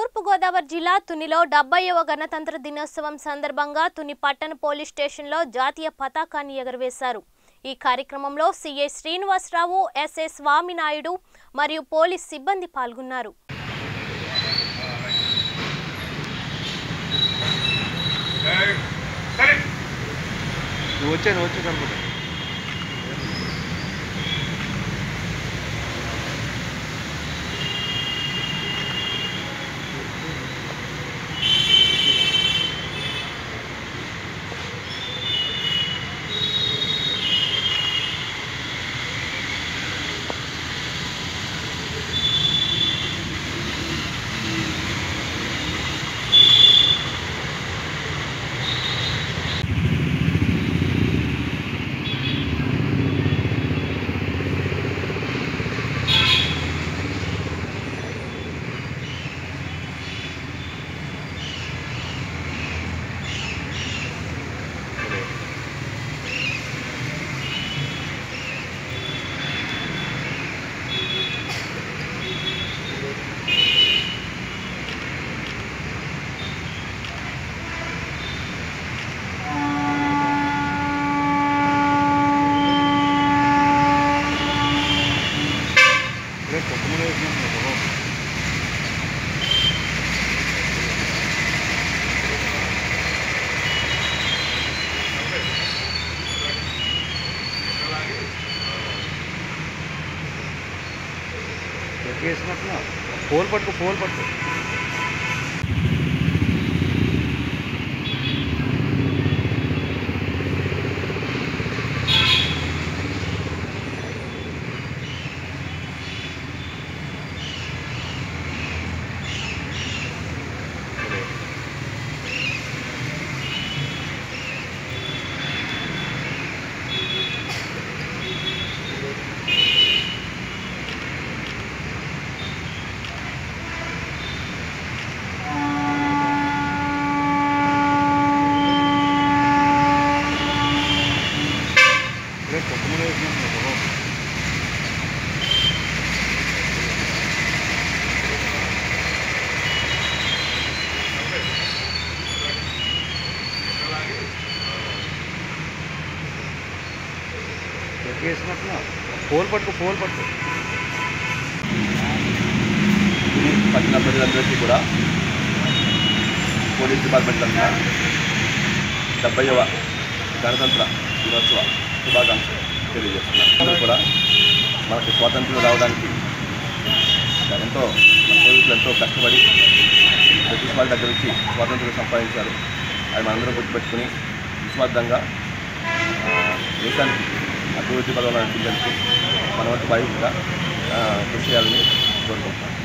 తూర్పుగోదావరి జిల్లా తునిలో డెబ్బైవ గణతంత్ర దినోత్సవం సందర్భంగా తుని పట్టణ పోలీస్ స్టేషన్లో జాతీయ పతాకాన్ని ఎగురవేశారు ఈ కార్యక్రమంలో సిఐ శ్రీనివాసరావు ఎస్ఏ స్వామినాయుడు మరియు పోలీస్ సిబ్బంది పాల్గొన్నారు నువ్వు వచ్చే నువ్వు వచ్చి కనుకుంటా రేపు పొద్దున వేసినాం కదా. ఎక్కేసినట్టున్నా ఫోన్ పట్టుకో ఫోన్ పట్టుకో రేపు పొద్దున వేసినాం కదా. ఎక్కేసినట్టున్నా ఫోన్ పట్టుకో ఫోన్ పట్టుకో పట్టణ ప్రజలందరికీ కూడా పోలీస్ డిపార్ట్మెంట్ తరఫున డెబ్బైవ గణతంత్ర దినోత్సవ శుభాకాంక్షలు తెలియజేస్తున్నాను అందరూ కూడా మనకు స్వాతంత్రం రావడానికి ఎంతో మన పోలీసులు ఎంతో కష్టపడి బ్రిటిష్ వాళ్ళ దగ్గర నుంచి స్వాతంత్రం సంపాదించారు అది మనందరం గుర్తుపెట్టుకుని నిస్వార్థంగా ఆ, దేశానికి అభివృద్ధి పదవులు నడిపించేందుకు మన వంతు బాధ్యతగా ఆ, కృషి చేయాలని కోరుకుంటున్నాను